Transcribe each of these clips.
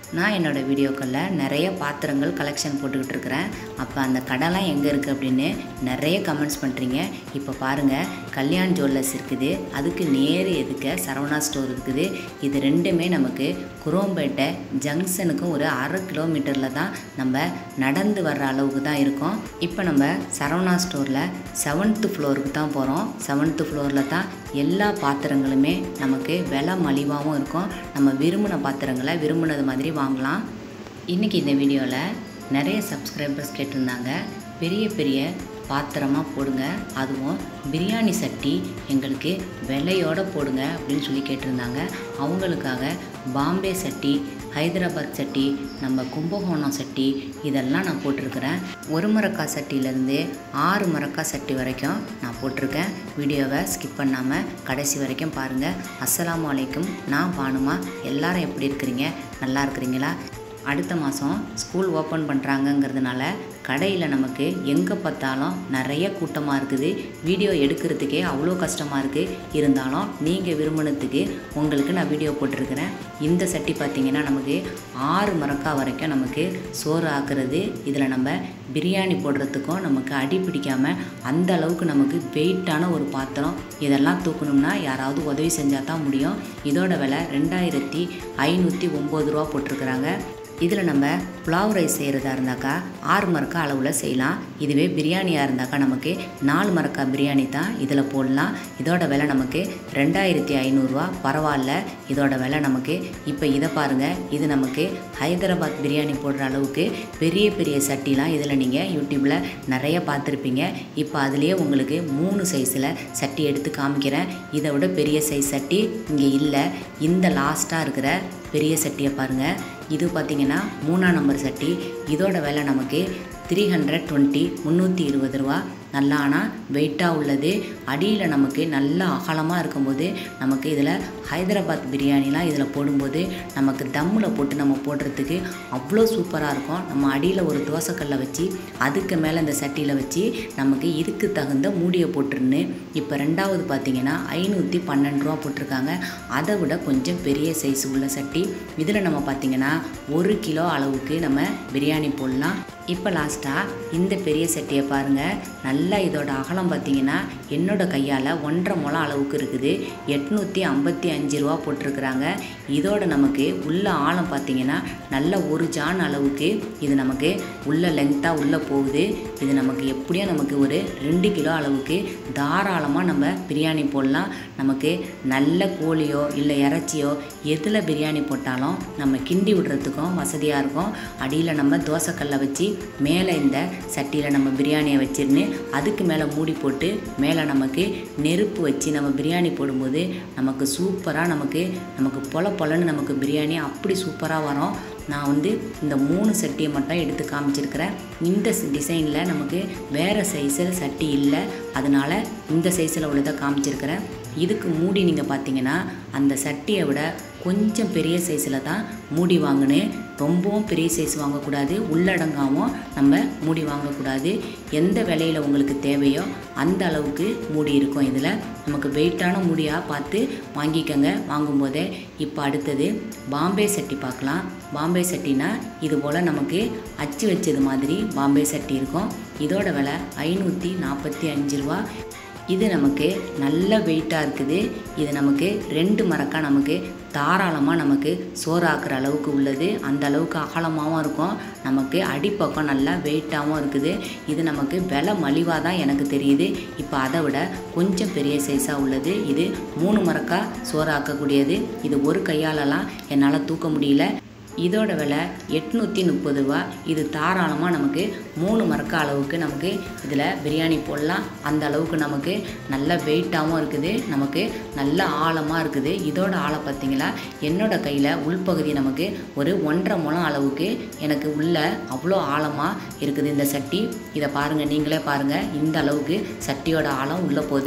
நான் என்னோடய வீடியோக்களில் நிறைய பாத்திரங்கள் கலெக்ஷன் போட்டுக்கிட்டு இருக்கிறேன் அப்போ அந்த கடைலாம் எங்கே இருக்குது அப்படின்னு நிறைய கமெண்ட்ஸ் பண்ணுறீங்க இப்போ பாருங்கள் கல்யாண் ஜுவல்லர்ஸ் இருக்குது அதுக்கு நேர் எதுக்க சரவணா ஸ்டோர் இருக்குது இது ரெண்டுமே நமக்கு குரோம்பேட்டை ஜங்ஷனுக்கும் ஒரு அரை கிலோமீட்டரில் தான் நம்ம நடந்து வர்ற அளவுக்கு தான் இருக்கும் இப்போ நம்ம சரவணா ஸ்டோரில் செவன்த்து ஃப்ளோருக்கு தான் போகிறோம் செவன்த்து ஃப்ளோரில் தான் எல்லா பாத்திரங்களுமே நமக்கு விலை மலிவாகவும் இருக்கும் நம்ம விரும்பின பாத்திரங்களை விரும்பினது மாதிரி வாங்கலாம் இன்றைக்கி இந்த வீடியோவில் நிறைய சப்ஸ்கிரைபர்ஸ் கேட்டிருந்தாங்க பெரிய பெரிய பாத்திரமாக போடுங்க அதுவும் பிரியாணி சட்டி எங்களுக்கு விலையோடு போடுங்க அப்படின்னு சொல்லி கேட்டிருந்தாங்க அவங்களுக்காக பாம்பே சட்டி ஹைதராபாத் சட்டி நம்ம கும்பகோணம் சட்டி இதெல்லாம் நான் போட்டிருக்கிறேன் ஒரு மரக்காய் சட்டியிலேருந்து ஆறு மரக்காய் சட்டி வரைக்கும் நான் போட்டிருக்கேன் வீடியோவை ஸ்கிப் பண்ணாமல் கடைசி வரைக்கும் பாருங்கள் அஸ்ஸலாமு அலைக்கும் நான் பானுமா எல்லாரும் எப்படி இருக்கிறீங்க நல்லா இருக்கிறீங்களா அடுத்த மாதம் ஸ்கூல் ஓப்பன் பண்ணுறாங்கங்கிறதுனால கடையில் நமக்கு எங்கே பார்த்தாலும் நிறைய கூட்டமாக இருக்குது வீடியோ எடுக்கிறதுக்கே அவ்வளோ கஷ்டமாக இருக்குது இருந்தாலும் நீங்கள் விரும்பினதுக்கு உங்களுக்கு நான் வீடியோ போட்டிருக்கிறேன் இந்த சட்டி பார்த்திங்கன்னா நமக்கு ஆறு மரக்கா வரைக்கும் நமக்கு சோறு ஆக்குறது இதில் நம்ம பிரியாணி போடுறதுக்கும் நமக்கு அடி பிடிக்காமல் அந்த அளவுக்கு நமக்கு வெயிட்டான ஒரு பாத்திரம் இதெல்லாம் தூக்கணும்னா யாராவது உதவி செஞ்சால் தான் முடியும் இதோட விலை ரெண்டாயிரத்தி ஐநூற்றி ஒம்பது ரூபா போட்டிருக்கிறாங்க இதில் நம்ம புலாவ் ரைஸ் செய்கிறதா இருந்தாக்கா ஆறு மரக்கா அளவில் செய்யலாம் இதுவே பிரியாணியாக இருந்தாக்கா நமக்கு நாலு மரக்கா பிரியாணி தான் இதில் போடலாம் இதோட விலை நமக்கு ரெண்டாயிரத்தி ஐநூறுரூவா பரவாயில்ல இதோட விலை நமக்கு இப்போ இதை பாருங்கள் இது நமக்கு ஹைதராபாத் பிரியாணி போடுற அளவுக்கு பெரிய பெரிய சட்டிலாம் இதில் நீங்கள் யூடியூப்பில் நிறைய பார்த்துருப்பீங்க இப்போ அதுலேயே உங்களுக்கு மூணு சைஸில் சட்டி எடுத்து காமிக்கிறேன் இதை விட பெரிய சைஸ் சட்டி இங்கே இல்லை இந்த லாஸ்ட்டாக இருக்கிற பெரிய சட்டியை பாருங்கள் இது பார்த்திங்கன்னா மூணாம் நம்பர் சட்டி இதோட விலை நமக்கு த்ரீ ஹண்ட்ரட் டுவெண்ட்டி முந்நூற்றி இருபது ரூபா நல்லா ஆனால் வெயிட்டாக உள்ளது அடியில் நமக்கு நல்ல அகலமாக இருக்கும்போது நமக்கு இதில் ஹைதராபாத் பிரியாணிலாம் இதில் போடும்போது நமக்கு தம்மில் போட்டு நம்ம போடுறதுக்கு அவ்வளோ சூப்பராக இருக்கும் நம்ம அடியில் ஒரு தோசைக்கல்லை வச்சு அதுக்கு மேலே இந்த சட்டியில் வச்சு நமக்கு இதுக்கு தகுந்த மூடியை போட்டுருன்னு இப்போ ரெண்டாவது பார்த்திங்கன்னா ஐநூற்றி பன்னெண்டு ரூபா போட்டிருக்காங்க அதை விட கொஞ்சம் பெரிய சைஸ் உள்ள சட்டி இதில் நம்ம பார்த்திங்கன்னா ஒரு கிலோ அளவுக்கு நம்ம பிரியாணி போடலாம் இப்போ லாஸ்ட்டாக இந்த பெரிய சட்டியை பாருங்கள் நல்லா இதோட அகலம் பார்த்திங்கன்னா என்னோடய கையால் ஒன்றரை முளம் அளவுக்கு இருக்குது எட்நூற்றி ஐம்பத்தி அஞ்சு ரூபா போட்டிருக்கிறாங்க இதோட நமக்கு உள்ள ஆழம் பார்த்திங்கன்னா நல்ல ஒரு ஜான் அளவுக்கு இது நமக்கு உள்ள லெங்க்த்தாக உள்ளே போகுது இது நமக்கு எப்படியும் நமக்கு ஒரு ரெண்டு கிலோ அளவுக்கு தாராளமாக நம்ம பிரியாணி போடலாம் நமக்கு நல்ல கோழியோ இல்லை இறைச்சியோ எதில் பிரியாணி போட்டாலும் நம்ம கிண்டி விடுறதுக்கும் வசதியாக இருக்கும் அடியில் நம்ம தோசைக்கல்லை வச்சு மேலே இந்த சட்டியில் நம்ம பிரியாணியை வச்சிருந்து அதுக்கு மேலே மூடி போட்டு மேலே நமக்கு நெருப்பு வச்சு நம்ம பிரியாணி போடும்போது நமக்கு சூப்பராக நமக்கு நமக்கு பொல பொலன்னு நமக்கு பிரியாணி அப்படி சூப்பராக வரும் நான் வந்து இந்த மூணு சட்டியை மட்டும் எடுத்து காமிச்சிருக்கிறேன் இந்த டிசைனில் நமக்கு வேறு சைஸில் சட்டி இல்லை அதனால் இந்த சைஸில் உள்ளதை காமிச்சிருக்கிறேன் இதுக்கு மூடி நீங்கள் பார்த்தீங்கன்னா அந்த சட்டியை விட கொஞ்சம் பெரிய சைஸில் தான் மூடி வாங்கினேன் ரொம்பவும் பெரிய சைஸ் வாங்கக்கூடாது உள்ளடங்காமல் நம்ம மூடி வாங்கக்கூடாது எந்த விலையில் உங்களுக்கு தேவையோ அந்த அளவுக்கு மூடி இருக்கும் இதில் நமக்கு வெயிட்டான மூடியாக பார்த்து வாங்கிக்கோங்க வாங்கும்போதே இப்போ அடுத்தது பாம்பே சட்டி பார்க்கலாம் பாம்பே சட்டினா இது போல் நமக்கு அச்சு வச்சது மாதிரி பாம்பே சட்டி இருக்கும் இதோட விலை ஐநூற்றி நாற்பத்தி அஞ்சு ரூபா இது நமக்கு நல்ல வெயிட்டாக இருக்குது இது நமக்கு ரெண்டு மரக்கா நமக்கு தாராளமாக நமக்கு சோறாக்குற அளவுக்கு உள்ளது அந்த அளவுக்கு அகலமாகவும் இருக்கும் நமக்கு அடிப்பக்கம் நல்லா வெயிட்டாகவும் இருக்குது இது நமக்கு விலை மலிவாக தான் எனக்கு தெரியுது இப்போ அதை விட கொஞ்சம் பெரிய சைஸாக உள்ளது இது மூணு மரக்கா சோறாக்கக்கூடியது இது ஒரு கையாலலாம் என்னால் தூக்க முடியல இதோட விலை எட்நூற்றி முப்பது ரூபா இது தாராளமாக நமக்கு மூணு மரக்க அளவுக்கு நமக்கு இதில் பிரியாணி போடலாம் அந்த அளவுக்கு நமக்கு நல்ல வெயிட்டாகவும் இருக்குது நமக்கு நல்ல ஆழமாக இருக்குது இதோட ஆழம் பார்த்தீங்களா என்னோட கையில் உள்பகுதி நமக்கு ஒரு ஒன்றரை முழம் அளவுக்கு எனக்கு உள்ள அவ்வளோ ஆழமாக இருக்குது இந்த சட்டி இதை பாருங்கள் நீங்களே பாருங்கள் இந்த அளவுக்கு சட்டியோட ஆழம் உள்ளே போகுது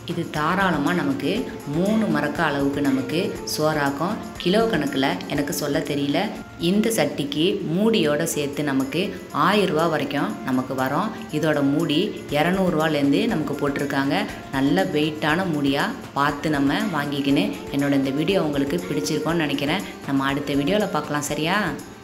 இது தாராளமாக நமக்கு மூணு மரக்க அளவுக்கு நமக்கு சோறாக்கும் கிலோ கணக்கில் எனக்கு சொல்ல தெரியல இந்த சட்டிக்கு மூடியோட சேர்த்து நமக்கு ஆயிரரூவா வரைக்கும் நமக்கு வரும் இதோட மூடி இரநூறுவாலேருந்து நமக்கு போட்டிருக்காங்க நல்ல வெயிட்டான மூடியாக பார்த்து நம்ம வாங்கிக்கின்னு என்னோட இந்த வீடியோ உங்களுக்கு பிடிச்சிருக்கோன்னு நினைக்கிறேன் நம்ம அடுத்த வீடியோவில் பார்க்கலாம் சரியா